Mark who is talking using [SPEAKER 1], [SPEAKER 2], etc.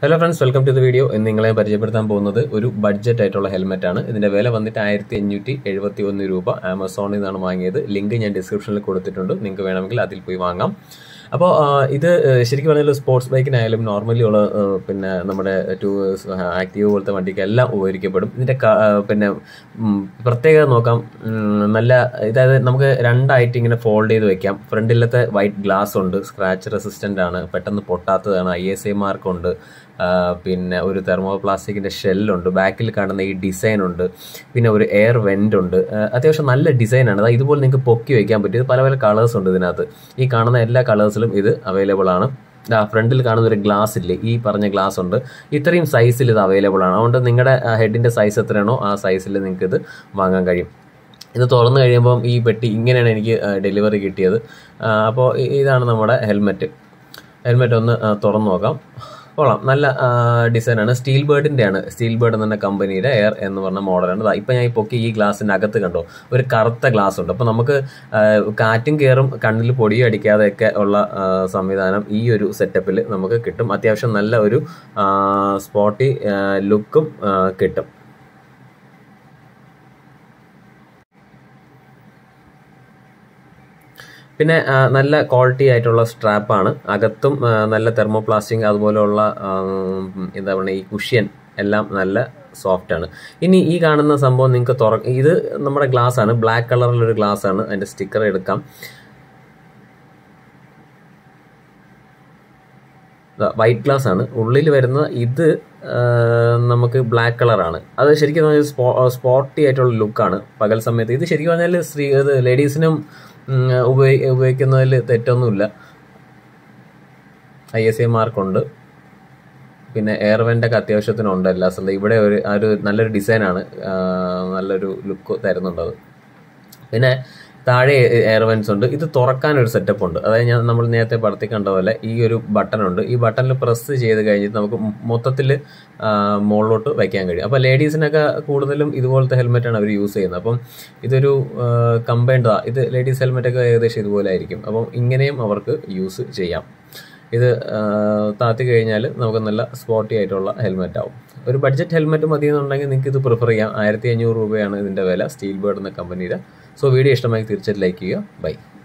[SPEAKER 1] hello friends welcome to the video എന്ന് നിങ്ങളെ പരിചയപ്പെടുത്താൻ പോകുന്നത് ഒരു ബഡ്ജറ്റ് ആയിട്ടുള്ള ഹെൽമെറ്റ് ആണ് ഇതിന്റെ വില വന്നിട്ട് ആയിരത്തി അഞ്ഞൂറ്റി എഴുപത്തി ഒന്ന് രൂപ ആമസോണിൽ നിന്നാണ് വാങ്ങിയത് ലിങ്ക് ഞാൻ ഡിസ്ക്രിപ്ഷനിൽ കൊടുത്തിട്ടുണ്ട് നിങ്ങൾക്ക് വേണമെങ്കിൽ അതിൽ പോയി വാങ്ങാം അപ്പോൾ ഇത് ഏഹ്, ശരിക്കും പറഞ്ഞാൽ സ്പോർട്സ് ബൈക്കിനായാലും നോർമലി ഉള്ള ഏഹ്, പിന്നെ നമ്മുടെ ടു ആക്റ്റീവ് പോലത്തെ വണ്ടിക്ക് എല്ലാം ഉപകരിക്കപ്പെടും ഇതിന്റെ ക- ഏഹ്, പിന്നെ ഉം, പ്രത്യേകത നോക്കാം ഉം, നല്ല ഇതായത് നമുക്ക് രണ്ടായിട്ട് ഇങ്ങനെ ഫോൾഡ് ചെയ്ത് വെക്കാം ഫ്രണ്ടിലത്തെ വൈറ്റ് ഗ്ലാസ് ഉണ്ട് സ്ക്രാച്ച് റെസിസ്റ്റന്റ് ആണ് പെട്ടെന്ന് പൊട്ടാത്തതാണ് ഐ എസ് ഐ മാർക്കുണ്ട് പിന്നെ ഒരു തെർമോ പ്ലാസ്റ്റിക്കിന്റെ ഷെല്ലുണ്ട് ബാക്കിൽ കാണുന്ന ഈ ഡിസൈൻ ഉണ്ട് പിന്നെ ഒരു എയർ വെന്റ് ഉണ്ട് ആ, അത്യാവശ്യം നല്ല ഡിസൈനാണ് അതായത് ഇതുപോലെ നിങ്ങൾക്ക് പൊക്കി വെക്കാൻ പറ്റും ഇത് പല പല കളേഴ്സ് ഉണ്ട് ഇതിനകത്ത് ഈ കാണുന്ന എല്ലാ കളേഴ്സിലും ഇത് അവൈലബിൾ ആണ് ആ ഫ്രണ്ടിൽ കാണുന്ന ഒരു ഗ്ലാസ് ഇല്ലേ ഈ പറഞ്ഞ ഗ്ലാസ് ഉണ്ട് ഇത്രയും സൈസിൽ ഇത് അവൈലബിൾ ആണ് അതുകൊണ്ട് നിങ്ങളുടെ ഹെഡിന്റെ സൈസ് എത്രയാണോ ആ സൈസിൽ നിങ്ങൾക്ക് ഇത് വാങ്ങാൻ കഴിയും ഇത് തുറന്നു കഴിയുമ്പം ഈ പെട്ടി ഇങ്ങനെയാണ് എനിക്ക് ഡെലിവറി കിട്ടിയത് അപ്പോൾ ഇതാണ് നമ്മുടെ ഹെൽമെറ്റ് ഹെൽമെറ്റ് ഒന്ന് ആ, തുറന്നു നോക്കാം കൊള്ളാം നല്ല ഡിസൈനാണ് സ്റ്റീൽ ബേർഡിൻ്റെ ആണ് സ്റ്റീൽ ബേർഡ് എന്ന കമ്പനിയുടെ എയർ എന്ന് പറഞ്ഞ മോഡലാണ് ദാ ഇപ്പം ഞാൻ ഈ പൊക്കി ഈ ഗ്ലാസിൻ്റെ അകത്ത് കണ്ടോ ഒരു കറുത്ത ഗ്ലാസ് ഉണ്ട് അപ്പോൾ നമുക്ക് ആ, കാറ്റും കയറും കണ്ണിൽ പൊടിയും അടിക്കാതെയൊക്കെ ഉള്ള ആ, സംവിധാനം ഈ ഒരു സെറ്റപ്പിൽ നമുക്ക് കിട്ടും അത്യാവശ്യം നല്ല ഒരു സ്പോട്ടി ലുക്കും കിട്ടും പിന്നെ ആ, നല്ല ക്വാളിറ്റി ആയിട്ടുള്ള സ്ട്രാപ്പാണ് അകത്തും ആ, നല്ല തെർമോ പ്ലാസ്റ്റിക് അതുപോലെയുള്ള ആ, ഉം, എന്താ പറയുക ഈ കുഷ്യൻ എല്ലാം നല്ല സോഫ്റ്റ് ആണ് ഇനി ഈ കാണുന്ന സംഭവം നിങ്ങൾക്ക് തുറ ഇത് നമ്മുടെ ഗ്ലാസ് ആണ് ബ്ലാക്ക് കളറിലൊരു ഗ്ലാസ് ആണ് അതിന്റെ സ്റ്റിക്കർ എടുക്കാം വൈറ്റ് ഗ്ലാസ് ആണ് ഉള്ളിൽ വരുന്ന ഇത് ആ, നമുക്ക് ബ്ലാക്ക് കളറാണ് അത് ശരിക്കും പറഞ്ഞാൽ സ്പോ സ്പോട്ടി ആയിട്ടുള്ള ലുക്കാണ് പകൽ സമയത്ത് ഇത് ശരിക്കും പറഞ്ഞാൽ സ്ത്രീ ഇത് ലേഡീസിനും ഉം, ഉപയോഗി ഉപയോഗിക്കുന്നതിൽ തെറ്റൊന്നുമില്ല ഐ എസ് ഐ മാർക്കുണ്ട് പിന്നെ എയർ വെൻ്റ് ഒക്കെ അത്യാവശ്യത്തിനുണ്ട് എല്ലാ സ്ഥലത്തും ഇവിടെ ഒരു ആ ഒരു നല്ലൊരു ഡിസൈനാണ് നല്ലൊരു ലുക്ക് തരുന്നുണ്ട് അത് പിന്നെ താഴെ എയർ വെൻസ് ഉണ്ട് ഇത് തുറക്കാൻ ഒരു സെറ്റപ്പ് ഉണ്ട് അതായത് ഞാൻ നമ്മൾ നേരത്തെ പടത്തി കണ്ട പോലെ ഈ ഒരു ബട്ടൺ ഉണ്ട് ഈ ബട്ടണിൽ പ്രസ് ചെയ്ത് കഴിഞ്ഞിട്ട് നമുക്ക് മൊത്തത്തിൽ മുകളിലോട്ട് വയ്ക്കാൻ കഴിയും അപ്പോൾ ലേഡീസിനൊക്കെ കൂടുതലും ഇതുപോലത്തെ ഹെൽമെറ്റാണ് അവർ യൂസ് ചെയ്യുന്നത് അപ്പം ഇതൊരു കമ്പൈൻഡ് ഇത് ലേഡീസ് ഹെൽമെറ്റ് ഒക്കെ ഏകദേശം ഇതുപോലെ ആയിരിക്കും അപ്പം ഇങ്ങനെയും അവർക്ക് യൂസ് ചെയ്യാം ഇത് ആ, താത്തി കഴിഞ്ഞാൽ നമുക്ക് നല്ല സ്പോട്ടി ആയിട്ടുള്ള ഹെൽമെറ്റ് ആവും ഒരു ബഡ്ജറ്റ് ഹെൽമെറ്റ് മതി എന്നുണ്ടെങ്കിൽ നിങ്ങൾക്ക് ഇത് പ്രിഫർ ചെയ്യാം ആയിരത്തി അഞ്ഞൂറ് രൂപയാണ് ഇതിൻ്റെ വില സ്റ്റീൽ ബേർഡ് എന്ന കമ്പനിയുടെ സോ വീഡിയോ ഇഷ്ടമായി തീർച്ചയായിട്ടും ലൈക്ക് ചെയ്യുക ബൈ